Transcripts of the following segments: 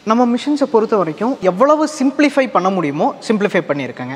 நம்ம மிஷின்ஸை பொறுத்த வரைக்கும் எவ்வளவு சிம்பிளிஃபை பண்ண முடியுமோ சிம்பிளிஃபை பண்ணியிருக்கேங்க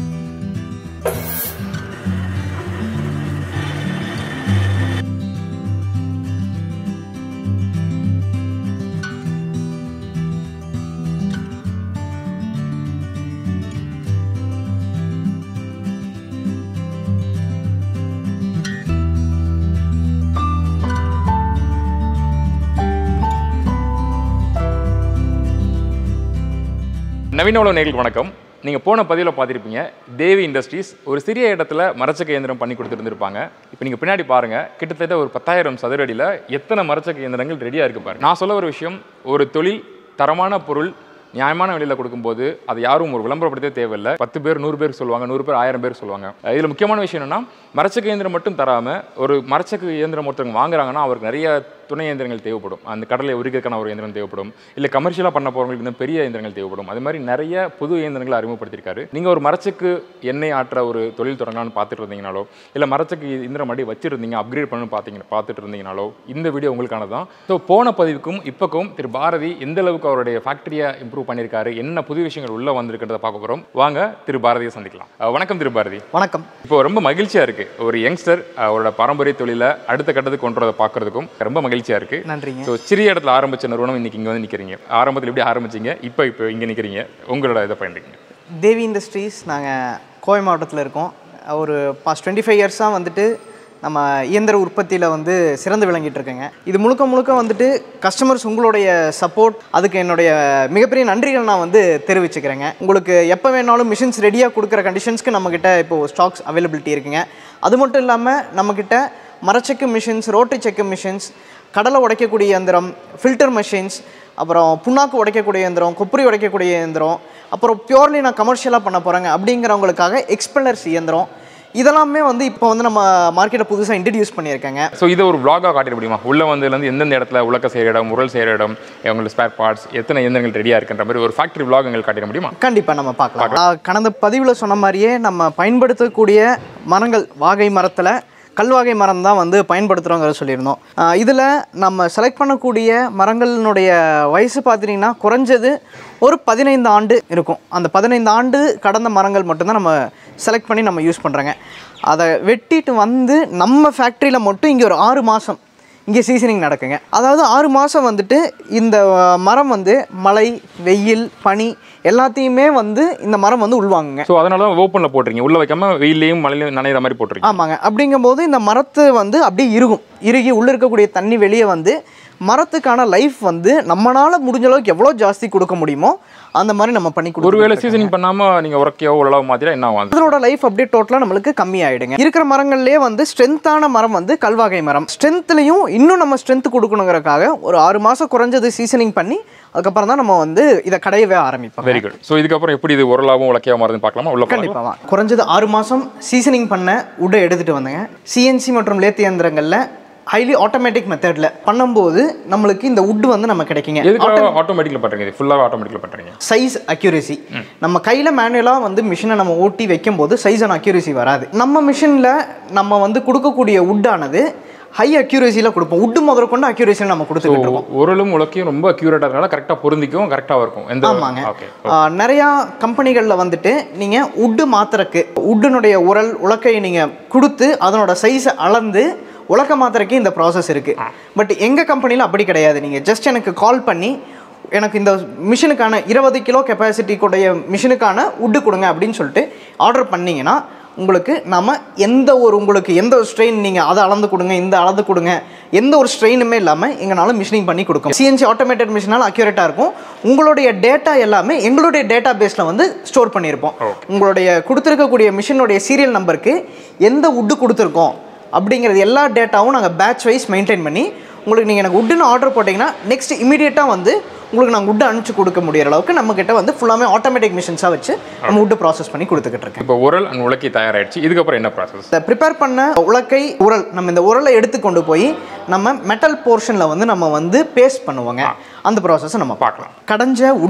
நவீன உலக நேர்களுக்கு வணக்கம் நீங்கள் போன பதிவில் பார்த்துருப்பீங்க தேவி இண்டஸ்ட்ரீஸ் ஒரு சிறிய இடத்துல மரச்சக்க இயந்திரம் பண்ணி கொடுத்துருந்துருப்பாங்க இப்போ நீங்கள் பின்னாடி பாருங்கள் கிட்டத்தட்ட ஒரு பத்தாயிரம் சதுர அடியில் எத்தனை மரச்சக்க இயந்திரங்கள் ரெடியாக இருக்கு பாருங்க நான் சொல்ல ஒரு விஷயம் ஒரு தொழில் தரமான பொருள் நியாயமான விலையில் கொடுக்கும்போது அது யாரும் ஒரு விளம்பரப்படுத்தே தேவையில்லை பத்து பேர் நூறு பேர் சொல்லுவாங்க நூறு பேர் ஆயிரம் பேர் சொல்லுவாங்க இதில் முக்கியமான விஷயம் என்னன்னா மரச்சக்க இயந்திரம் மட்டும் தராமல் ஒரு மரச்சக்க இயந்திரம் ஒருத்தவங்க வாங்குறாங்கன்னா அவருக்கு நிறைய துணை இயந்திரங்கள் தேவைப்படும் அந்த கடலை உரிக்கிறதுக்கான ஒரு இயந்திரம் தேவைப்படும் இல்லை கமர்ஷியலாக பண்ண போகிறவங்களுக்கு இன்னும் பெரிய இயந்திரங்கள் தேவைப்படும் அது மாதிரி நிறைய புது இயந்திரங்களை அறிமுகப்படுத்தியிருக்காரு நீங்கள் ஒரு மரச்சக்கு எண்ணெய் ஆற்ற ஒரு தொழில் தொடங்கலாம்னு பார்த்துட்டு இருந்தீங்கனாலோ இல்லை மரச்சக்கு இயந்திரம் அப்படி வச்சிருந்தீங்க அப்கிரேட் பண்ணு பார்த்தீங்க பார்த்துட்டு இருந்தீங்கனாலோ இந்த வீடியோ உங்களுக்கான தான் ஸோ போன பதிவுக்கும் இப்போக்கும் திரு பாரதி எந்த அளவுக்கு அவருடைய ஃபேக்டரியை இம்ப்ரூவ் பண்ணியிருக்காரு என்ன புது விஷயங்கள் உள்ளே வந்திருக்கிறத பார்க்க போகிறோம் வாங்க திரு பாரதியை சந்திக்கலாம் அஹ் வணக்கம் திரு பாரதி வணக்கம் இப்போ ரொம்ப மகிழ்ச்சியாக இருக்குது ஒரு யங்ஸ்டர் அவரோட பாரம்பரிய தொழிலை அடுத்த கட்டத்துக்கு கொண்டு வரதை பார்க்கறதுக்கும் ரொம்ப மகிழ்ச்சியாக இருக்குது நன்றிங்க ஸோ சிறிய இடத்துல ஆரம்பிச்ச நிறுவனம் இன்னைக்கு இங்கே வந்து நிற்கிறீங்க ஆரம்பத்தில் எப்படி ஆரம்பிச்சீங்க இப்போ இப்போ இங்கே நிற்கிறீங்க உங்களோட இதை பயந்துங்க தேவி இண்டஸ்ட்ரீஸ் நாங்கள் கோவை மாவட்டத்தில் இருக்கோம் ஒரு பாஸ்ட் டுவெண்ட்டி ஃபைவ் இயர்ஸாக வந்துட்டு நம்ம இயந்திர உற்பத்தியில் வந்து சிறந்து விளங்கிட்டு இருக்கேங்க இது முழுக்க முழுக்க வந்துட்டு கஸ்டமர்ஸ் உங்களுடைய சப்போர்ட் அதுக்கு என்னுடைய மிகப்பெரிய நன்றிகள் நான் வந்து தெரிவிச்சுக்கிறேங்க உங்களுக்கு எப்போ வேணாலும் மிஷின்ஸ் ரெடியாக கொடுக்குற கண்டிஷன்ஸ்க்கு நம்மக்கிட்ட இப்போது ஸ்டாக்ஸ் அவைலபிலிட்டி இருக்குங்க அது மட்டும் இல்லாமல் நம்மக்கிட்ட மரச்செக்கு மிஷின்ஸ் ரோட்டரி செக்கு மிஷின்ஸ் கடலை உடைக்கக்கூடிய இயந்திரம் ஃபில்டர் மெஷின்ஸ் அப்புறம் புண்ணாக்கு உடைக்கக்கூடிய இயந்திரம் கொப்பரி உடைக்கக்கூடிய இயந்திரம் அப்புறம் பியூர்லி நான் கமர்ஷியலாக பண்ண போகிறேங்க அப்படிங்கிறவங்களுக்காக எக்ஸ்பெல்லர்ஸ் இயந்திரம் இதெல்லாமே வந்து இப்போ வந்து நம்ம மார்க்கெட்டை புதுசாக இன்ட்ரடியூஸ் பண்ணியிருக்கேங்க ஸோ இதை ஒரு vlog-ஆ காட்டிட முடியுமா உள்ள வந்ததுலேருந்து எந்தெந்த இடத்துல உலக்க செய்கிற இடம் உரல் செய்கிற இடம் உங்களுக்கு ஸ்பேர் பார்ட்ஸ் எத்தனை இயந்திரங்கள் ரெடியாக இருக்குன்ற மாதிரி ஒரு ஃபேக்ட்ரி vlog எங்களுக்கு காட்டிட முடியுமா கண்டிப்பாக நம்ம பார்க்கலாம் ஆ, கடந்த பதிவில் சொன்ன மாதிரியே நம்ம பயன்படுத்தக்கூடிய மரங்கள் வாகை மரத்தில் கல்வாகை மரம் தான் வந்து பயன்படுத்துகிறோங்கிறத சொல்லியிருந்தோம் இதில் நம்ம செலக்ட் பண்ணக்கூடிய மரங்களினுடைய வயசு பார்த்துட்டிங்கன்னா குறைஞ்சது ஒரு பதினைந்து ஆண்டு இருக்கும் அந்த பதினைந்து ஆண்டு கடந்த மரங்கள் மட்டும்தான் நம்ம செலக்ட் பண்ணி நம்ம யூஸ் பண்ணுறோங்க அதை வெட்டிட்டு வந்து நம்ம ஃபேக்ட்ரியில் மட்டும் இங்கே ஒரு ஆறு மாதம் இங்கே சீசனிங் நடக்குங்க அதாவது ஆறு மாதம் வந்துட்டு இந்த அஹ், மரம் வந்து மழை வெயில் பனி எல்லாத்தையுமே வந்து இந்த மரம் வந்து உள்வாங்குங்க ஸோ அதனால தான் ஓப்பனில் போட்டிருக்கீங்க உள்ள வைக்காம வெயிலையும் மழையிலையும் நனைகிற மாதிரி போட்டிருக்கீங்க ஆமாங்க அப்படிங்கும்போது இந்த மரத்து வந்து அப்படியே இறுகும் இறுகி உள்ளே இருக்கக்கூடிய தண்ணி வெளியே வந்து மரத்துக்கான லைஃப் வந்து நம்மளால் முடிஞ்ச அளவுக்கு எவ்வளோ ஜாஸ்தி கொடுக்க முடியுமோ அந்த மாதிரி நம்ம பண்ணி கொடுக்கணும் ஒருவேளை சீசனிங் பண்ணாமல் நீங்கள் உரக்கையோ உழவு மாத்திரா என்ன ஆகும் அதனோட லைஃப் அப்படியே டோட்டலாக நம்மளுக்கு கம்மி ஆயிடுங்க இருக்கிற மரங்கள்லேயே வந்து ஸ்ட்ரென்த்தான மரம் வந்து கல்வாகை மரம் ஸ்ட்ரென்த்லையும் இன்னும் நம்ம ஸ்ட்ரென்த் கொடுக்கணுங்கிறக்காக ஒரு ஆறு மாதம் குறைஞ்சது சீசனிங் பண்ணி அதுக்கப்புறம் தான் நம்ம வந்து இதை கடையவே ஆரம்பிப்போம் வெரி குட் ஸோ இதுக்கப்புறம் எப்படி இது உரலாகவும் உலக்கையாக மாறுதுன்னு பார்க்கலாமா உள்ள போகலாம். கண்டிப்பாக குறைஞ்சது ஆறு மாதம் சீசனிங் பண்ண உட்டை எடுத்துகிட்டு வந்தேங்க சிஎன்சி மற்றும் லேத் இயந்திரங்களில் ஹைலி ஆட்டோமேட்டிக் மெத்தடில் பண்ணும்போது நம்மளுக்கு இந்த உட் வந்து நம்ம கிடைக்குங்க எதுக்காக ஆட்டோமேட்டிக்கில் பண்ணுறீங்க இது ஃபுல்லாக ஆட்டோமேட்டிக்கில் பண்ணுறீங்க சைஸ் அக்யூரசி நம்ம கையில் மேனுவலாக வந்து மிஷினை நம்ம ஓட்டி வைக்கும்போது சைஸ் அண்ட் அக்யூரசி வராது நம்ம மிஷினில் நம்ம வந்து கொடுக்கக்கூடிய உட்டானது ஹை அக்யூரசியில் கொடுப்போம் உட்டு முதல் கொண்டு அக்யூரசியில் நம்ம கொடுத்துக்கிட்டு இருக்கோம் உரலும் உலக்கையும் ரொம்ப அக்யூரேட்டாக இருக்கனால கரெக்டாக பொருந்திக்கும் கரெக்டாக இருக்கும் எந்த ஆமாங்க ஓகே ஆ, நிறையா கம்பெனிகளில் வந்துட்டு நீங்கள் உட்டு மாத்திரக்கு உட்டுனுடைய உரல் உலக்கையை நீங்கள் கொடுத்து அதனோட சைஸை அளந்து உலக்க மாத்திரைக்கு இந்த ப்ராசஸ் இருக்குது பட் எங்கள் கம்பெனியில் அப்படி கிடையாது நீங்கள் ஜஸ்ட் எனக்கு கால் பண்ணி எனக்கு இந்த மிஷினுக்கான இருபது கிலோ கெப்பாசிட்டி கூடிய மிஷினுக்கான உட்டு கொடுங்க அப்படின்னு சொல்லிட்டு ஆர்டர் பண்ணீங்கன்னா உங்களுக்கு நம்ம எந்த ஒரு உங்களுக்கு எந்த ஒரு ஸ்ட்ரெயின் நீங்கள் அதை அளந்து கொடுங்க இந்த அளந்து கொடுங்க எந்த ஒரு ஸ்ட்ரெயினுமே இல்லாமல் எங்களால் மிஷினிங் பண்ணி கொடுக்கும் சிஎன்சி ஆட்டோமேட்டட் மிஷினால் அக்யூரேட்டாக இருக்கும் உங்களுடைய டேட்டா எல்லாமே எங்களுடைய டேட்டா பேஸில் வந்து ஸ்டோர் பண்ணியிருப்போம் உங்களுடைய கொடுத்துருக்கக்கூடிய மிஷினுடைய சீரியல் நம்பருக்கு எந்த உட்டு கொடுத்துருக்கோம் அப்படிங்கிறது எல்லா டேட்டாவும் நாங்கள் பேட்ச் வைஸ் மெயின்டைன் பண்ணி உங்களுக்கு நீங்கள் எனக்கு உட்டுன்னு ஆர்டர் போட்டிங்கன்னா நெக்ஸ்ட் இமீடியட்டாக வந்து உங்களுக்கு நாங்கள் உட்டு அனுப்பிச்சு கொடுக்க முடியிற அளவுக்கு நம்மக்கிட்ட வந்து ஃபுல்லாமே ஆட்டோமேட்டிக் மிஷின்ஸாக வச்சு நம்ம உட்டு ப்ராசஸ் பண்ணி கொடுத்துக்கிட்டு இருக்கேன் இப்போ உரல் அண்ட் உலக்கை தயாராகிடுச்சு இதுக்கப்புறம் என்ன ப்ராசஸ் இந்த ப்ரிப்பேர் பண்ண உலக்கை உரல் நம்ம இந்த உரலை எடுத்து கொண்டு போய் நம்ம மெட்டல் போர்ஷனில் வந்து நம்ம வந்து பேஸ்ட் பண்ணுவோங்க அந்த ப்ராசஸை நம்ம பார்க்கலாம் கடைஞ்ச உட்டு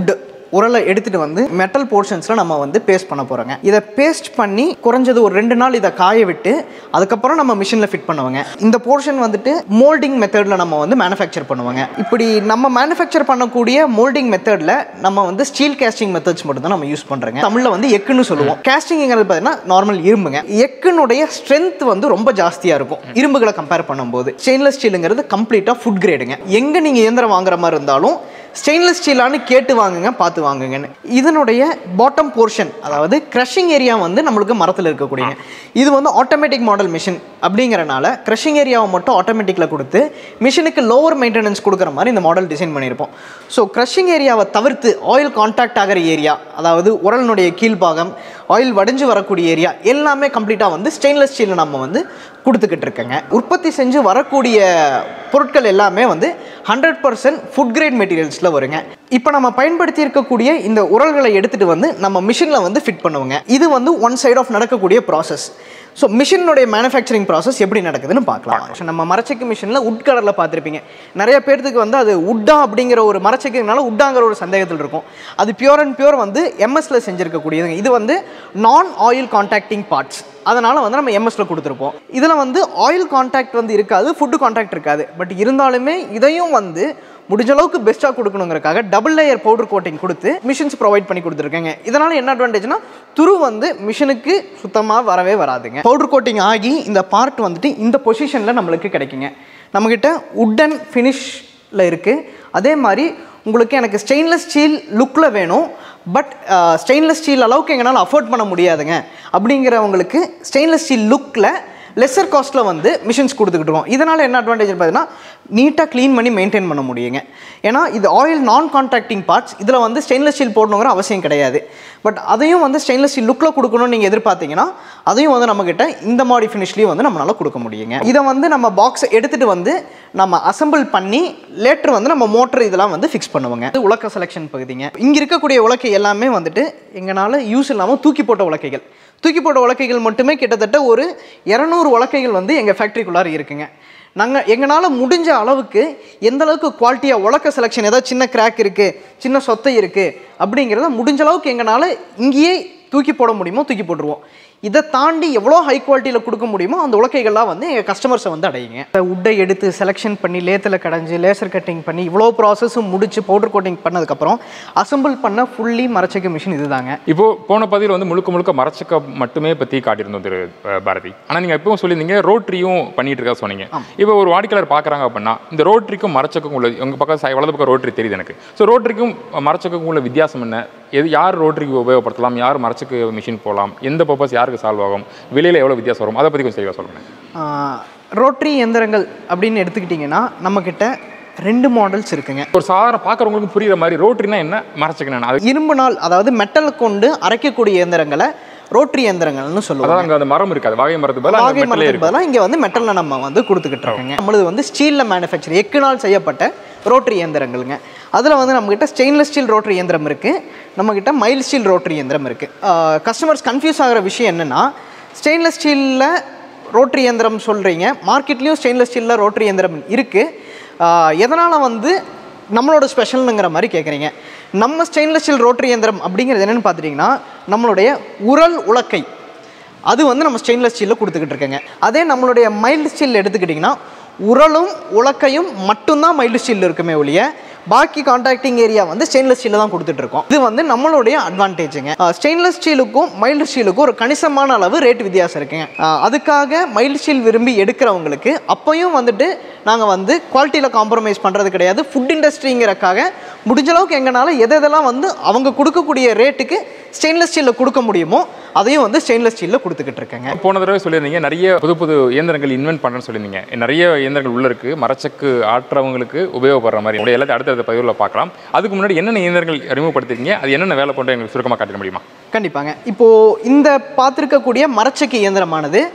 உரலை எடுத்துகிட்டு வந்து மெட்டல் போர்ஷன்ஸில் நம்ம வந்து பேஸ்ட் பண்ண போகிறோங்க இதை பேஸ்ட் பண்ணி குறைஞ்சது ஒரு ரெண்டு நாள் இதை காய விட்டு அதுக்கப்புறம் நம்ம மிஷினில் ஃபிட் பண்ணுவாங்க இந்த போர்ஷன் வந்துட்டு மோல்டிங் மெத்தடில் நம்ம வந்து மேனுஃபேக்சர் பண்ணுவாங்க இப்படி நம்ம மேனுஃபேக்சர் பண்ணக்கூடிய மோல்டிங் மெத்தடில் நம்ம வந்து ஸ்டீல் கேஸ்டிங் மெத்தட்ஸ் மட்டும் தான் நம்ம யூஸ் பண்ணுறோங்க தமிழில் வந்து எக்குன்னு சொல்லுவோம் கேஸ்டிங்கிறது பார்த்தீங்கன்னா நார்மல் இரும்புங்க எக்குனுடைய ஸ்ட்ரென்த் வந்து ரொம்ப ஜாஸ்தியாக இருக்கும் இரும்புகளை கம்பேர் பண்ணும்போது ஸ்டெயின்லெஸ் ஸ்டீலுங்கிறது கம்ப்ளீட்டாக ஃபுட் கிரேடுங்க எங்கே நீங்கள் இயந்திரம் வாங்குற மாதிரி இருந்தாலும் ஸ்டெயின்லெஸ் ஸ்டீலான்னு கேட்டு வாங்குங்க பார்த்து வாங்குங்கன்னு இதனுடைய பாட்டம் போர்ஷன் அதாவது க்ரஷிங் ஏரியா வந்து நம்மளுக்கு மரத்தில் இருக்கக்கூடியங்க இது வந்து ஆட்டோமேட்டிக் மாடல் மிஷின் அப்படிங்கிறனால க்ரஷிங் ஏரியாவை மட்டும் ஆட்டோமேட்டிக்கில் கொடுத்து மிஷினுக்கு லோவர் மெயின்டெனன்ஸ் கொடுக்குற மாதிரி இந்த மாடல் டிசைன் பண்ணியிருப்போம் ஸோ க்ரஷிங் ஏரியாவை தவிர்த்து ஆயில் கான்டாக்ட் ஆகிற ஏரியா அதாவது உரலினுடைய கீழ்பாகம் ஆயில் வடிஞ்சு வரக்கூடிய ஏரியா எல்லாமே கம்ப்ளீட்டாக வந்து ஸ்டெயின்லெஸ் ஸ்டீலில் நம்ம வந்து கொடுத்துக்கிட்டு இருக்கேங்க உற்பத்தி செஞ்சு வரக்கூடிய பொருட்கள் எல்லாமே வந்து ஹண்ட்ரட் பர்சன்ட் ஃபுட் கிரேட் மெட்டீரியல்ஸில் வருங்க இப்போ நம்ம பயன்படுத்தி இருக்கக்கூடிய இந்த உரல்களை எடுத்துகிட்டு வந்து நம்ம மிஷினில் வந்து ஃபிட் பண்ணுவோங்க இது வந்து ஒன் சைடு ஆஃப் நடக்கக்கூடிய ப்ராசஸ் ஸோ மிஷினுடைய மேனுஃபேக்சரிங் ப்ராசஸ் எப்படி நடக்குதுன்னு பார்க்கலாம் So, நம்ம மரச்செக்கு மிஷினில் உட் கலரில் பார்த்துருப்பீங்க நிறைய பேர்த்துக்கு வந்து அது உட்டா அப்படிங்கிற ஒரு மரச்செக்குனால உட்டாங்கிற ஒரு சந்தேகத்தில் இருக்கும் அது பியூர் அண்ட் பியூர் வந்து எம்எஸ்ல செஞ்சிருக்கக்கூடியதுங்க இது வந்து நான் ஆயில் கான்டாக்டிங் பார்ட்ஸ் அதனால் வந்து நம்ம எம்எஸ்ல கொடுத்துருப்போம் இதில் வந்து ஆயில் கான்டாக்ட் வந்து இருக்காது ஃபுட்டு கான்டாக்ட் இருக்காது பட் இருந்தாலுமே இதையும் வந்து முடிஞ்ச அளவுக்கு பெஸ்ட்டாக கொடுக்கணுங்கிறக்காக டபுள் லேயர் பவுடர் கோட்டிங் கொடுத்து மிஷின்ஸ் ப்ரொவைட் பண்ணி கொடுத்துருக்கேங்க இதனால் என்ன அட்வான்டேஜ்னா துரு வந்து மிஷினுக்கு சுத்தமாக வரவே வராதுங்க பவுடர் கோட்டிங் ஆகி இந்த பார்ட் வந்துட்டு இந்த பொசிஷனில் நம்மளுக்கு கிடைக்குங்க நம்மக்கிட்ட உட்டன் ஃபினிஷில் இருக்குது அதே மாதிரி உங்களுக்கு எனக்கு ஸ்டெயின்லெஸ் ஸ்டீல் லுக்கில் வேணும் பட் ஸ்டெயின்லெஸ் ஸ்டீல் அளவுக்கு எங்களால் அஃபோர்ட் பண்ண முடியாதுங்க அப்படிங்கிறவங்களுக்கு ஸ்டெயின்லெஸ் ஸ்டீல் லுக்கில் லெஸ்ஸர் காஸ்ட்டில் வந்து மிஷின்ஸ் கொடுத்துக்கிட்டு இருக்கோம் இதனால் என்ன அட்வான்டேஜ் பார்த்தீங்கன்னா நீட்டாக க்ளீன் பண்ணி மெயின்டைன் பண்ண முடியுங்க ஏன்னா இது ஆயில் நான் கான்டாக்டிங் பார்ட்ஸ் இதில் வந்து ஸ்டெயின்லெஸ் ஸ்டீல் போடணுங்கிற அவசியம் கிடையாது பட் அதையும் வந்து ஸ்டெயின்லெஸ் ஸ்டீல் லுக்கில் கொடுக்கணும்னு நீங்கள் எதிர்பார்த்தீங்கன்னா அதையும் வந்து நம்மக்கிட்ட இந்த மாதிரி ஃபினிஷ்லேயும் வந்து நம்மளால் கொடுக்க முடியுங்க இதை வந்து நம்ம பாக்ஸை எடுத்துகிட்டு வந்து நம்ம அசெம்பிள் பண்ணி லேட்டர் வந்து நம்ம மோட்டர் இதெல்லாம் வந்து ஃபிக்ஸ் பண்ணுவோங்க இது உலக்க செலெக்ஷன் பகுதிங்க இங்கே இருக்கக்கூடிய உலக்கை எல்லாமே வந்துட்டு எங்களால் யூஸ் இல்லாமல் தூக்கி போட்ட உலக்கைகள் தூக்கி போட்ட உலக்கைகள் மட்டுமே கிட்டத்தட்ட ஒரு இரநூறு உலக்கைகள் வந்து எங்கள் ஃபேக்ட்ரிக்குள்ளார இருக்குங்க நாங்கள் எங்களால் முடிஞ்ச அளவுக்கு எந்த அளவுக்கு குவாலிட்டியாக உலக்க செலெக்ஷன் ஏதாவது சின்ன கிராக் இருக்குது சின்ன சொத்தை இருக்குது அப்படிங்கிறத முடிஞ்ச அளவுக்கு எங்களால் இங்கேயே தூக்கி போட முடியுமோ தூக்கி போட்டுருவோம் இதை தாண்டி எவ்வளோ ஹை குவாலிட்டியில் கொடுக்க முடியுமோ அந்த உலக்கைகள்லாம் வந்து எங்கள் கஸ்டமர்ஸை வந்து அடையுங்க உட்டை எடுத்து செலெக்ஷன் பண்ணி லேத்தில் கடைஞ்சி லேசர் கட்டிங் பண்ணி இவ்வளோ ப்ராசஸும் முடிச்சு பவுடர் கோட்டிங் பண்ணதுக்கப்புறம் அசெம்பிள் பண்ண ஃபுல்லி மரச்சக்க மிஷின் இதுதாங்க இப்போ போன பதிவில் வந்து முழுக்க முழுக்க மரச்சக்க மட்டுமே பற்றி காட்டியிருந்தோம் திரு அஹ், பாரதி ஆனால் நீங்கள் எப்பவும் சொல்லியிருந்தீங்க ரோட்ரியும் பண்ணிட்டு இருக்கா சொன்னீங்க இப்போ ஒரு வாடிக்கையாளர் பார்க்குறாங்க அப்படின்னா இந்த ரோட்ரிக்கும் மரச்சக்கும் உள்ள உங்கள் பக்கம் சை- வலது பக்கம் ரோட்ரி தெரியுது எனக்கு ஸோ ரோட்ரிக்கும் மரச்சக்கும் உள்ள வித்தியாசம் என்ன எது யார் ரோட்ரிக்கு உபயோகப்படுத்தலாம் யார் மரச்சக்கு மிஷின் போகலாம் எந்த பர்பஸ் யாருக்கு சால்வ் ஆகும் விலையில் எவ்வளோ வித்தியாசம் வரும் அதை பற்றி கொஞ்சம் தெளிவாக சொல்லுங்கள் ரோட்டரி எந்திரங்கள் அப்படின்னு எடுத்துக்கிட்டிங்கன்னா நம்மக்கிட்ட ரெண்டு மாடல்ஸ் இருக்குங்க ஒரு சாதாரண பார்க்குறவங்களுக்கு புரியுற மாதிரி ரோட்ரினா என்ன மரச்சக்கு என்ன அது இரும்பு நாள் அதாவது மெட்டல் கொண்டு அரைக்கக்கூடிய இயந்திரங்களை ரோட்டரி இயந்திரங்கள்னு சொல்லுவாங்க அதான் அங்கே அந்த மரம் இருக்காது வாகை மரத்துக்கு பதிலா அங்க வாகை மெட்டலே மரத்துக்கு இருக்கும் பதிலாக இங்கே வந்து மெட்டலில் நம்ம வந்து கொடுத்துக்கிட்டு இருக்கோங்க நம்மளது வந்து ஸ்டீலில் மேனுஃபேக்சர் எக்குனால் செய்யப்பட்ட ரோட்டரி இயந்திரங்களுங்க அதில் வந்து நம்மக்கிட்ட ஸ்டெயின்லெஸ் ஸ்டீல் ரோட்டரி இயந்திரம் இருக்குது நம்மக்கிட்ட மைல் ஸ்டீல் ரோட்டரி இயந்திரம் இருக்குது கஸ்டமர்ஸ் கன்ஃபியூஸ் ஆகிற விஷயம் என்னென்னா ஸ்டெயின்லெஸ் ஸ்டீலில் ரோட்டரி இயந்திரம் சொல்கிறீங்க மார்க்கெட்லேயும் ஸ்டெயின்லெஸ் ஸ்டீலில் ரோட்டரி இயந்திரம் இருக்குது எதனால் வந்து நம்மளோட ஸ்பெஷல்னுங்கிற மாதிரி கேட்குறீங்க நம்ம ஸ்டெயின்லெஸ் ஸ்டீல் ரோட்டரி இயந்திரம் அப்படிங்கிறது என்னென்னு பார்த்துட்டிங்கன்னா நம்மளுடைய உரல் உலக்கை அது வந்து நம்ம ஸ்டெயின்லெஸ் ஸ்டீலில் கொடுத்துக்கிட்டு இருக்கேங்க அதே நம்மளுடைய மைல்டு ஸ்டீல் எடுத்துக்கிட்டிங்கன்னா உரலும் உலக்கையும் மட்டும்தான் மைல்டு ஸ்டீல் இருக்குமே ஒழிய பாக்கி கான்டாக்டிங் ஏரியா வந்து ஸ்டெயின்லெஸ் ஸ்டீலில் தான் கொடுத்துட்டு இருக்கோம் இது வந்து நம்மளுடைய அட்வான்டேஜுங்க ஸ்டெயின்லெஸ் ஸ்டீலுக்கும் மைல்டு ஸ்டீலுக்கும் ஒரு கணிசமான அளவு ரேட் வித்தியாசம் இருக்குங்க அஹ் அதுக்காக மைல்டு ஸ்டீல் விரும்பி எடுக்கிறவங்களுக்கு அப்பையும் வந்துட்டு நாங்கள் வந்து குவாலிட்டியில் காம்ப்ரமைஸ் பண்ணுறது கிடையாது ஃபுட் இண்டஸ்ட்ரிங்கிறக்காக முடிஞ்ச அளவுக்கு எங்களால் எது எதெல்லாம் வந்து அவங்க கொடுக்கக்கூடிய ரேட்டுக்கு ஸ்டெயின்லெஸ் ஸ்டீலில் கொடுக்க முடியுமோ அதையும் வந்து ஸ்டெயின்லெஸ் ஸ்டீலில் கொடுத்துக்கிட்டு இருக்கேங்க போன தடவை சொல்லியிருந்தீங்க நிறைய புது புது இயந்திரங்கள் இன்வென்ட் பண்ணுறேன்னு சொல்லியிருந்தீங்க நிறைய இயந்திரங்கள் உள்ள இருக்கு மரச்சக்கு ஆற்றவங்களுக்கு உபயோகப்படுற மாதிரி உடைய எல்லாத்தையும் அடுத்தடுத்த பதிவில் பார்க்கலாம் அதுக்கு முன்னாடி என்னென்ன இயந்திரங்கள் அறிமுகப்படுத்திருக்கீங்க அது என்னென்ன வேலை பண்ணுறது எங்களுக்கு சுருக்கமாக காட்ட முடியுமா கண்டிப்பாங்க இப்போது இந்த பார்த்துருக்கக்கூடிய மரச்சக்கு இயந்திரமானது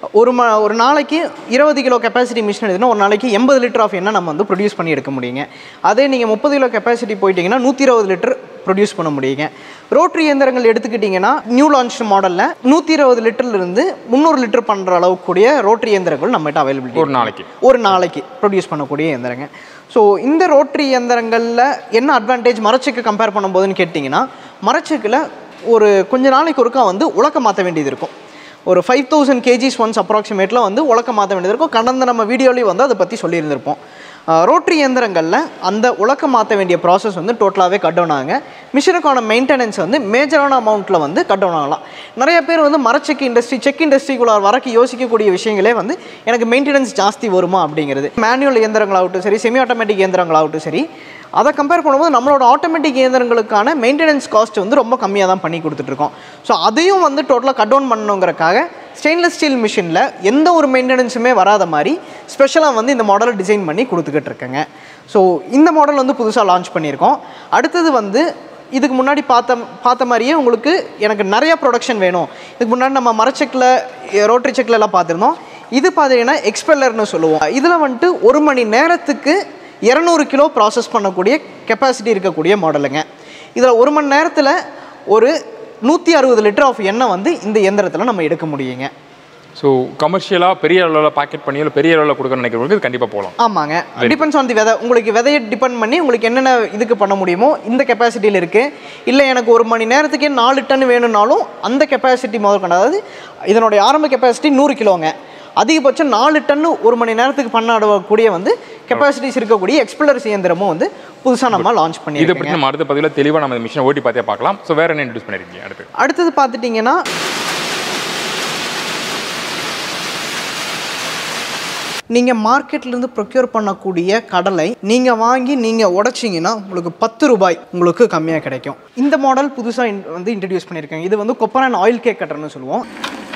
ஒரு ம ஒரு நாளைக்கு இருபது கிலோ கெப்பாசிட்டி மிஷின் எடுத்துனா ஒரு நாளைக்கு எண்பது லிட்டர் ஆஃப் எண்ணெய் நம்ம வந்து ப்ரொடியூஸ் பண்ணி எடுக்க முடியுங்க அதே நீங்கள் முப்பது கிலோ கெப்பாசிட்டி போயிட்டீங்கன்னா நூற்றி இருபது லிட்டர் ப்ரொடியூஸ் பண்ண முடியுங்க ரோட்டரி இயந்திரங்கள் எடுத்துக்கிட்டிங்கன்னா நியூ லான்ச் மாடலில் நூற்றி இருபது லிட்டர்லேருந்து முந்நூறு லிட்டர் பண்ணுற அளவுக்கு கூடிய ரோட்டரி இயந்திரங்கள் நம்மகிட்ட அவைலபிலிட்டி ஒரு நாளைக்கு ஒரு நாளைக்கு ப்ரொடியூஸ் பண்ணக்கூடிய இயந்திரங்க ஸோ இந்த ரோட்டரி இயந்திரங்களில் என்ன அட்வான்டேஜ் மரச்சுக்கு கம்பேர் பண்ணும்போதுன்னு கேட்டிங்கன்னா மரச்சுக்கில் ஒரு கொஞ்ச நாளைக்கு ஒருக்கா வந்து உலக்க மாற்ற வேண்டியது இருக்கும் ஒரு ஃபைவ் தௌசண்ட் கேஜிஸ் ஒன்ஸ் அப்ராக்சிமேட்டில் வந்து உலக்க மாற்ற வேண்டியது இருக்கும் கடந்த நம்ம வீடியோலேயும் வந்து அதை பற்றி சொல்லியிருந்திருப்போம் ரோட்டரி இயந்திரங்களில் அந்த உலக்க மாற்ற வேண்டிய ப்ராசஸ் வந்து டோட்டலாகவே கட் டவுன் ஆகுங்க மிஷினுக்கான மெயின்டெனன்ஸ் வந்து மேஜரான அமௌண்ட்டில் வந்து கட் டவுன் ஆகலாம் நிறைய பேர் வந்து மரச்செக் இண்டஸ்ட்ரி செக் இண்டஸ்ட்ரிக்குள்ள வரக்கு யோசிக்கக்கூடிய விஷயங்களே வந்து எனக்கு மெயின்டெனன்ஸ் ஜாஸ்தி வருமா அப்படிங்கிறது மேனுவல் இயந்திரங்களாகட்டும் சரி செமி ஆட்டோமேட்டிக் இயந்திரங்களாகட்டும் சரி அதை கம்பேர் பண்ணும்போது நம்மளோட ஆட்டோமேட்டிக் இயந்திரங்களுக்கான மெயின்டெனன்ஸ் காஸ்ட் வந்து ரொம்ப கம்மியாக தான் பண்ணி கொடுத்துட்ருக்கோம் ஸோ அதையும் வந்து டோட்டலாக கட் டவுன் பண்ணணுங்கிறக்காக ஸ்டெயின்லெஸ் ஸ்டீல் மிஷினில் எந்த ஒரு மெயின்டெனன்ஸுமே வராத மாதிரி ஸ்பெஷலாக வந்து இந்த மாடலை டிசைன் பண்ணி கொடுத்துக்கிட்டு இருக்கேங்க ஸோ இந்த மாடல் வந்து புதுசாக லான்ச் பண்ணியிருக்கோம் அடுத்தது வந்து இதுக்கு முன்னாடி பார்த்த பார்த்த மாதிரியே உங்களுக்கு எனக்கு நிறைய ப்ரொடக்ஷன் வேணும் இதுக்கு முன்னாடி நம்ம மரச்செக்கில் ரோட்டரி செக்கில் எல்லாம் பார்த்துருந்தோம் இது பார்த்தீங்கன்னா எக்ஸ்பெல்லர்னு சொல்லுவோம் இதில் வந்துட்டு ஒரு மணி நேரத்துக்கு இரநூறு கிலோ ப்ராசஸ் பண்ணக்கூடிய கெப்பாசிட்டி இருக்கக்கூடிய மாடலுங்க இதில் ஒரு மணி நேரத்தில் ஒரு நூற்றி அறுபது லிட்டர் ஆஃப் எண்ணெய் வந்து இந்த இயந்திரத்தில் நம்ம எடுக்க முடியுங்க ஸோ கமர்ஷியலாக பெரிய அளவில் பாக்கெட் பண்ணி இல்லை பெரிய அளவில் கொடுக்கணும்னு நினைக்கிறவங்களுக்கு இது கண்டிப்பாக போகலாம் ஆமாங்க டிபெண்ட்ஸ் ஆன் தி விதை உங்களுக்கு விதையை டிபெண்ட் பண்ணி உங்களுக்கு என்னென்ன இதுக்கு பண்ண முடியுமோ இந்த கெப்பாசிட்டியில் இருக்குது இல்லை எனக்கு ஒரு மணி நேரத்துக்கே நாலு டன் வேணும்னாலும் அந்த கெப்பாசிட்டி முதல் கொண்டு அதாவது இதனுடைய ஆரம்ப கெப்பாசிட்டி நூறு கிலோங்க அதிகபட்சம் நாலு டன்னு ஒரு மணி நேரத்துக்கு பண்ணக்கூடிய வந்து கெப்பாசிட்டிஸ் இருக்கக்கூடிய எக்ஸ்பிளர்ஸ் இயந்திரமும் வந்து புதுசாக நம்ம லான்ச் இதை பண்ணியிருக்கோங்க பற்றி நம்ம அடுத்த பதிவில் தெளிவாக நம்ம மிஷினை ஓட்டி பார்த்தே பார்க்கலாம் ஸோ வேறு என்ன இன்ட்ரடியூஸ் பண்ணியிருக்கீங்க அடுத்து அடுத்தது பார்த்துட்டிங்கன்னா நீங்கள் மார்க்கெட்லேருந்து ப்ரொக்யூர் பண்ணக்கூடிய கடலை நீங்கள் வாங்கி நீங்கள் உடைச்சிங்கன்னா உங்களுக்கு பத்து ரூபாய் உங்களுக்கு கம்மியாக கிடைக்கும் இந்த மாடல் புதுசாக வந்து இன்ட்ரடியூஸ் பண்ணியிருக்காங்க இது வந்து கொப்பரான் ஆயில் கேக் கட்டர்னு சொல்லுவோம்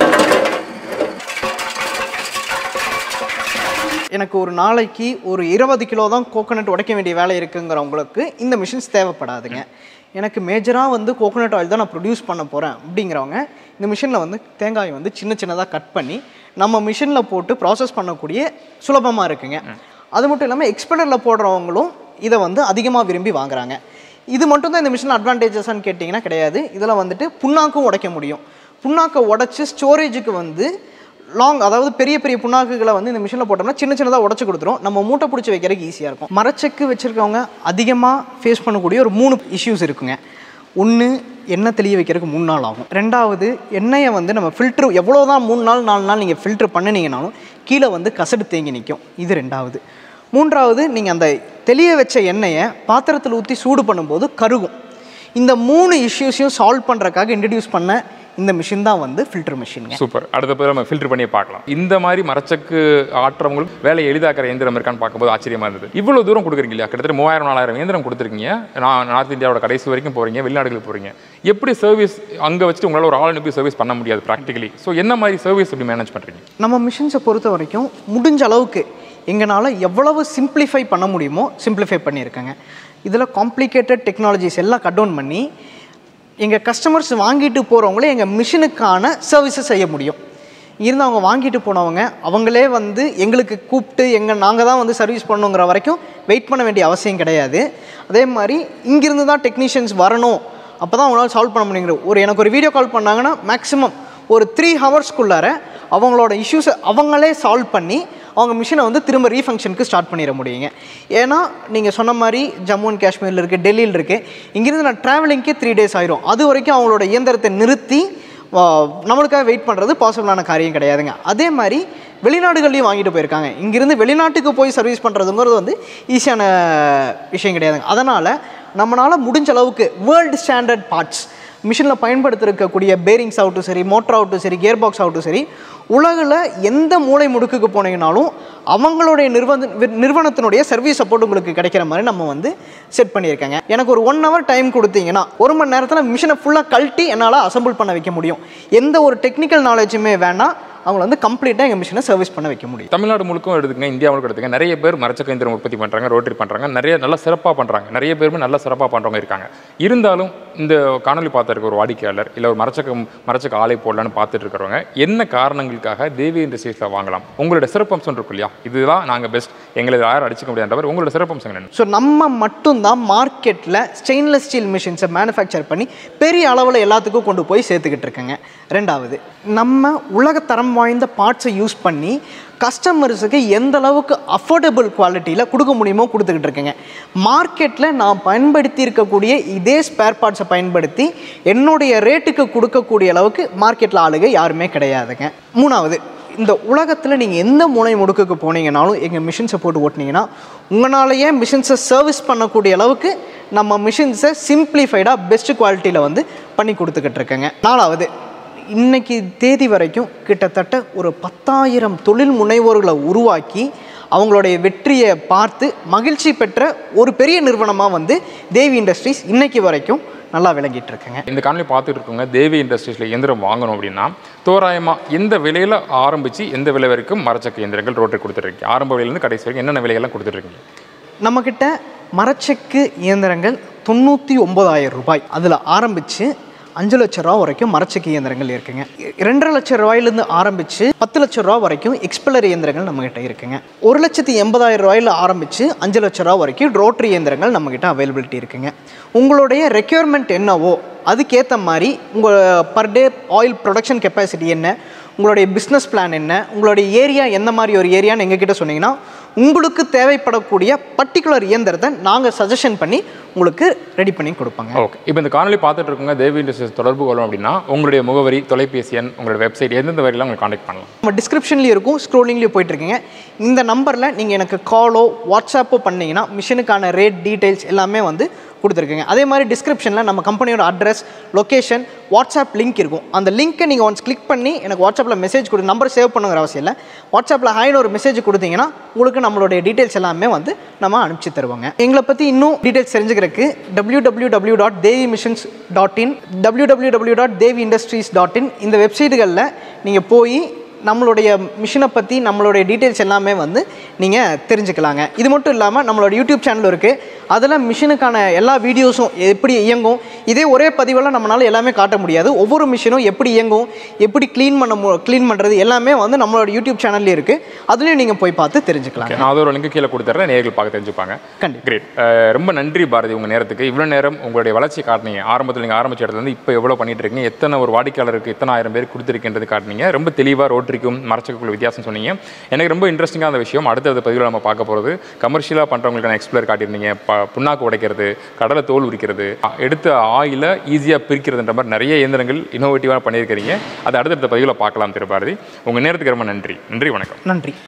எனக்கு ஒரு நாளைக்கு ஒரு இருபது கிலோ தான் கோகோனட் உடைக்க வேண்டிய வேலை இருக்குங்கிறவங்களுக்கு இந்த மிஷின்ஸ் தேவைப்படாதுங்க எனக்கு மேஜராக வந்து கோகோனட் ஆயில் தான் நான் ப்ரொடியூஸ் பண்ண போகிறேன் அப்படிங்கிறவங்க இந்த மிஷினில் வந்து தேங்காயை வந்து சின்ன சின்னதாக கட் பண்ணி நம்ம மிஷினில் போட்டு ப்ராசஸ் பண்ணக்கூடிய சுலபமாக இருக்குங்க அது மட்டும் இல்லாமல் எக்ஸ்பெண்டரில் போடுறவங்களும் இதை வந்து அதிகமாக விரும்பி வாங்குறாங்க இது மட்டும் தான் இந்த மிஷின் அட்வான்டேஜஸ்ன்னு கேட்டிங்கன்னா கிடையாது இதில் வந்துட்டு புண்ணாக்கும் உடைக்க முடியும் புண்ணாக்கை உடைச்சி ஸ்டோரேஜுக்கு வந்து லாங் அதாவது பெரிய பெரிய புண்ணாக்குகளை வந்து இந்த மிஷினில் போட்டோம்னா சின்ன சின்னதாக உடச்சி கொடுத்துரும் நம்ம மூட்டை பிடிச்சி வைக்கிறதுக்கு ஈஸியாக இருக்கும் மரச்செக்கு வச்சுருக்கவங்க அதிகமாக ஃபேஸ் பண்ணக்கூடிய ஒரு மூணு இஷ்யூஸ் இருக்குங்க ஒன்று எண்ணெய் தெளிய வைக்கிறதுக்கு மூணு நாள் ஆகும் ரெண்டாவது எண்ணெயை வந்து நம்ம ஃபில்ட்ரு எவ்வளோ தான் மூணு நாள் நாலு நாள் நீங்கள் ஃபில்ட்ரு பண்ணினீங்கனாலும் கீழே வந்து கசடு தேங்கி நிற்கும் இது ரெண்டாவது மூன்றாவது நீங்கள் அந்த தெளிய வச்ச எண்ணெயை பாத்திரத்தில் ஊற்றி சூடு பண்ணும்போது கருகும் இந்த மூணு இஷ்யூஸையும் சால்வ் பண்ணுறக்காக இன்ட்ரடியூஸ் பண்ண இந்த மிஷின் தான் வந்து ஃபில்டர் மிஷினுங்க சூப்பர் அடுத்த பதில் நம்ம ஃபில்டர் பண்ணி பார்க்கலாம் இந்த மாதிரி மரச்சக்கு ஆட்டுறவங்களுக்கு வேலையை எளிதாக்குற இயந்திரம் இருக்கான்னு பார்க்கும்போது ஆச்சரியமா இருந்தது இவ்வளோ தூரம் கொடுக்குறீங்க இல்லையா கிட்டத்தட்ட மூவாயிரம் நாலாயிரம் இயந்திரம் கொடுத்துருக்கீங்க நான் நார்த் இந்தியாவோட கடைசி வரைக்கும் போகிறீங்க வெளிநாடுகளுக்கு போகிறீங்க எப்படி சர்வீஸ் அங்கே வச்சுட்டு உங்களால் ஒரு ஆள் அனுப்பி சர்வீஸ் பண்ண முடியாது ப்ராக்டிகலி ஸோ என்ன மாதிரி சர்வீஸ் எப்படி மேனேஜ் பண்ணுறீங்க நம்ம மிஷின்ஸை பொறுத்த வரைக்கும் முடிஞ்ச அளவுக்கு எங்களால் எவ்வளவு சிம்பிளிஃபை பண்ண முடியுமோ சிம்பிளிஃபை பண்ணியிருக்கேங்க இதில் காம்ப்ளிகேட்டட் டெக்னாலஜிஸ் எல்லாம் கட் டவுன் பண்ணி எங்கள் கஸ்டமர்ஸ் வாங்கிட்டு போகிறவங்களே எங்கள் மிஷினுக்கான சர்வீஸை செய்ய முடியும் இருந்து அவங்க வாங்கிட்டு போனவங்க அவங்களே வந்து எங்களுக்கு கூப்பிட்டு எங்கள் நாங்கள் தான் வந்து சர்வீஸ் பண்ணணுங்கிற வரைக்கும் வெயிட் பண்ண வேண்டிய அவசியம் கிடையாது அதே மாதிரி இங்கிருந்து தான் டெக்னீஷியன்ஸ் வரணும் அப்போ தான் அவங்களால சால்வ் பண்ண முடியுங்கிற ஒரு எனக்கு ஒரு வீடியோ கால் பண்ணாங்கன்னா மேக்ஸிமம் ஒரு த்ரீ ஹவர்ஸ்க்குள்ளார அவங்களோட இஷ்யூஸை அவங்களே சால்வ் பண்ணி அவங்க மிஷினை வந்து திரும்ப ரீஃபங்க்ஷனுக்கு ஸ்டார்ட் பண்ணிட முடியுங்க ஏன்னா நீங்கள் சொன்ன மாதிரி ஜம்மு அண்ட் காஷ்மீரில் இருக்குது டெல்லியில் இருக்குது இங்கேருந்து நான் ட்ராவலிங்க்கே த்ரீ டேஸ் ஆயிரும் அது வரைக்கும் அவங்களோட இயந்திரத்தை நிறுத்தி வா- நம்மளுக்காக வெயிட் பண்ணுறது பாசிபிளான காரியம் கிடையாதுங்க அதே மாதிரி வெளிநாடுகள்லையும் வாங்கிட்டு போயிருக்காங்க இங்கிருந்து வெளிநாட்டுக்கு போய் சர்வீஸ் பண்ணுறதுங்கிறது வந்து ஈஸியான விஷயம் கிடையாதுங்க அதனால் நம்மளால் முடிஞ்ச அளவுக்கு வேர்ல்டு ஸ்டாண்டர்ட் பார்ட்ஸ் மிஷினில் பயன்படுத்திருக்கக்கூடிய பேரிங்ஸ் ஆகட்டும் சரி மோட்டர் ஆகட்டும் சரி கியர் பாக்ஸ் ஆகட்டும் சரி உலகில் எந்த மூலை முடுக்குக்கு போனீங்கனாலும் அவங்களுடைய நிறுவன நிறுவனத்தினுடைய சர்வீஸ் சப்போர்ட் உங்களுக்கு கிடைக்கிற மாதிரி நம்ம வந்து செட் பண்ணியிருக்கேங்க எனக்கு ஒரு ஒன் ஹவர் டைம் கொடுத்தீங்கன்னா ஒரு மணி நேரத்தில் மிஷினை ஃபுல்லாக கழட்டி என்னால் அசம்பிள் பண்ண வைக்க முடியும் எந்த ஒரு டெக்னிக்கல் நாலேஜுமே வேணாம் அவங்கள வந்து கம்ப்ளீட்டாக எங்கள் மிஷினை சர்வீஸ் பண்ண வைக்க முடியும் தமிழ்நாடு முழுக்கும் எடுத்துங்க இந்தியா முழுக்க எடுத்துங்க நிறைய பேர் மரச்சக்க இயந்திரம் உற்பத்தி பண்ணுறாங்க ரோட்டரி பண்ணுறாங்க நிறைய நல்லா சிறப்பாக பண்ணுறாங்க நிறைய பேருமே நல்லா சிறப்பாக பண்ணுறவங்க இருக்காங்க இருந்தாலும் இந்த காணொலி பார்த்துருக்க ஒரு வாடிக்கையாளர் இல்லை ஒரு மரச்சக்க மரச்சக்க ஆலை போடலான்னு பார்த்துட்டு இருக்கிறவங்க என்ன காரணங்களுக்காக தேவி இண்டஸ்ட்ரீஸில் வாங்கலாம் உங்களோட சிறப்பம்சம் இருக்கும் இல்லையா இதுதான் நாங்கள் பெஸ்ட் எங்களை யாரும் அடிச்சுக்க முடியாதவர் உங்களோட சிறப்பம்சம் என்ன ஸோ நம்ம மட்டும்தான் மார்க்கெட்டில் ஸ்டெயின்லெஸ் ஸ்டீல் மிஷின்ஸை மேனுஃபேக்சர் பண்ணி பெரிய அளவில் எல்லாத்துக்கும் கொண்டு போய் சேர்த்துக்கிட்டு இருக்கேங்க ரெண்டாவது நம்ம உலகத்தரம் வாய்ந்த பார்ட்ஸை யூஸ் பண்ணி கஸ்டமர்ஸுக்கு எந்த அளவுக்கு அஃபோர்டபுள் குவாலிட்டியில் கொடுக்க முடியுமோ கொடுத்துக்கிட்டு இருக்கேங்க மார்க்கெட்டில் நான் பயன்படுத்தி இருக்கக்கூடிய இதே ஸ்பேர் பார்ட்ஸை பயன்படுத்தி என்னுடைய ரேட்டுக்கு கொடுக்கக்கூடிய அளவுக்கு மார்க்கெட்டில் ஆளுங்க யாருமே கிடையாதுங்க மூணாவது இந்த உலகத்தில் நீங்கள் எந்த மூலை முடுக்குக்கு போனீங்கனாலும் எங்கள் மிஷின்ஸை போட்டு ஓட்டினீங்கன்னா உங்களாலேயே மிஷின்ஸை சர்வீஸ் பண்ணக்கூடிய அளவுக்கு நம்ம மிஷின்ஸை சிம்பிளிஃபைடாக பெஸ்ட் குவாலிட்டியில் வந்து பண்ணி கொடுத்துக்கிட்டு இருக்கேங்க நாலாவது இன்னைக்கு தேதி வரைக்கும் கிட்டத்தட்ட ஒரு பத்தாயிரம் தொழில் முனைவோர்களை உருவாக்கி அவங்களுடைய வெற்றியை பார்த்து மகிழ்ச்சி பெற்ற ஒரு பெரிய நிறுவனமாக வந்து தேவி இண்டஸ்ட்ரீஸ் இன்னைக்கு வரைக்கும் நல்லா விளங்கிட்டு இருக்குங்க இந்த காணொலி பார்த்துட்டு இருக்கவங்க தேவி இண்டஸ்ட்ரீஸில் இயந்திரம் வாங்கணும் அப்படின்னா தோராயமாக எந்த விலையில் ஆரம்பித்து எந்த விலை வரைக்கும் மரச்சக்க இயந்திரங்கள் ரோட்டரி கொடுத்துட்ருக்கீங்க ஆரம்ப விலையிலேருந்து கடைசி வரைக்கும் என்னென்ன விலையெல்லாம் கொடுத்துட்ருக்கீங்க நம்மக்கிட்ட மரச்செக்கு இயந்திரங்கள் தொண்ணூற்றி ஒம்பதாயிரம் ரூபாய் அதில் ஆரம்பித்து அஞ்சு லட்ச ரூபா வரைக்கும் மரச்செக்கு இயந்திரங்கள் இருக்குங்க ரெண்டரை லட்சம் ரூபாயிலேருந்து ஆரம்பித்து பத்து லட்ச ரூபா வரைக்கும் எக்ஸ்பெல்லர் இயந்திரங்கள் நம்மக்கிட்ட இருக்குங்க ஒரு லட்சத்தி எண்பதாயிரம் ரூபாயில் ஆரம்பித்து அஞ்சு லட்ச ரூபா வரைக்கும் ரோட்டரி இயந்திரங்கள் நம்மக்கிட்ட அவைலபிலிட்டி இருக்குங்க உங்களுடைய ரெக்யர்மெண்ட் என்னவோ அதுக்கேற்ற மாதிரி உங்கள் per day oil production capacity என்ன உங்களுடைய பிஸ்னஸ் பிளான் என்ன உங்களுடைய ஏரியா எந்த மாதிரி ஒரு ஏரியான்னு எங்ககிட்ட சொன்னீங்கன்னா உங்களுக்கு தேவைப்படக்கூடிய பர்டிகுலர் இயந்திரத்தை நாங்கள் சஜஷன் பண்ணி உங்களுக்கு ரெடி பண்ணி கொடுப்பாங்க ஓகே இப்போ இந்த காணொலி பார்த்துட்டு இருக்கவங்க தேவி இண்டஸ்ட்ரீஸ் தொடர்பு கொள்ளணும் அப்படின்னா உங்களுடைய முகவரி தொலைபேசி எண் உங்களோட வெப்சைட் எந்தெந்த வரையிலாம் உங்களுக்கு காண்டாக்ட் பண்ணலாம் நம்ம டிஸ்கிரிப்ஷன்லேயும் இருக்கும் ஸ்க்ரோலிங்லேயும் போயிட்டுருக்கீங்க இந்த நம்பரில் நீங்கள் எனக்கு காலோ வாட்ஸ்அப்போ பண்ணீங்கன்னா மிஷினுக்கான ரேட் டீட்டெயில்ஸ் எல்லாமே வந்து கொடுத்துருக்குங்க அதே மாதிரி டிஸ்கிரிப்ஷனில் நம்ம கம்பெனியோட அட்ரஸ் லொக்கேஷன் வாட்ஸ்அப் லிங்க் இருக்கும் அந்த லிங்க்கை நீங்கள் ஒன்ஸ் கிளிக் பண்ணி எனக்கு வாட்ஸ்அப்பில் மெசேஜ் கொடு நம்பர் சேவ் பண்ணுங்கிற அவசியம் இல்லை வாட்ஸ்அப்பில் ஹாய்னு ஒரு மெசேஜ் கொடுத்தீங்கன்னா உங்களுக்கு நம்மளுடைய டீட்டெயில்ஸ் எல்லாமே வந்து நம்ம அனுப்பிச்சு தருவாங்க எங்களை பற்றி இன்னும் டீட்டெயில்ஸ் தெரிஞ்சுக்கிறதுக்கு W W W dot Devi machines dot in W W W dot Devi industries dot in இந்த வெப்சைட்டுகளில் நீங்கள் போய் நம்மளுடைய மிஷினை பற்றி நம்மளுடைய டீட்டெயில்ஸ் எல்லாமே வந்து நீங்கள் தெரிஞ்சுக்கலாங்க இது மட்டும் இல்லாமல் நம்மளோட யூடியூப் சேனல் இருக்குது அதில் மிஷினுக்கான எல்லா வீடியோஸும் எப்படி இயங்கும் இதே ஒரே பதிவெல்லாம் நம்மளால் எல்லாமே காட்ட முடியாது ஒவ்வொரு மிஷினும் எப்படி இயங்கும் எப்படி க்ளீன் பண்ண மு க்ளீன் பண்ணுறது எல்லாமே வந்து நம்மளோட யூடியூப் சேனல்லே இருக்குது அதுலேயும் நீங்கள் போய் பார்த்து தெரிஞ்சுக்கலாம் நான் அதோட லிங்க் கீழே கொடுத்துட்றேன் நேர்கள் பார்க்க தெரிஞ்சுப்பாங்க கண்டிப்பா. கிரேட் ரொம்ப நன்றி பாரதி உங்கள் நேரத்துக்கு இவ்வளோ நேரம் உங்களுடைய வளர்ச்சி காட்டினீங்க ஆரம்பத்தில் நீங்கள் ஆரம்பிச்ச இடத்துல இருந்து இப்போ எவ்வளோ பண்ணிட்டு இருக்கீங்க எத்தனை ஒரு வாடிக்கையாளருக்கு எத்தனை ஆயிரம் பேர் கொடுத்துருக்கின்றது காட்டினீங்க ரொம்ப தெளிவாக ரோட்டரிக்கும் மரச்சக்குள்ள வித்தியாசம் சொன்னீங்க எனக்கு ரொம்ப இன்ட்ரெஸ்டிங்கான அந்த விஷயம் அடுத்தது பதிவில் நம்ம பார்க்க போகிறது கமர்ஷியலாக பண்ணுறவங்களுக்கான எக்ஸ்ப்ளர் காட்டியிருந்தீங்க ப புண்ணாக்கு உடைக்கிறது கடலை தோல் உரிக்கிறது அ- எடுத்த ஆயில ஈஸியாக பிரிக்கிறதுன்ற மாதிரி நிறைய இயந்திரங்கள் இன்னோவேட்டிவாக பண்ணியிருக்கிறீங்க அதை அடுத்தடுத்த பதிவில் பார்க்கலாம் திரு பாரதி உங்கள் நேரத்துக்கு ரொம்ப நன்றி நன்றி வணக்கம் நன்றி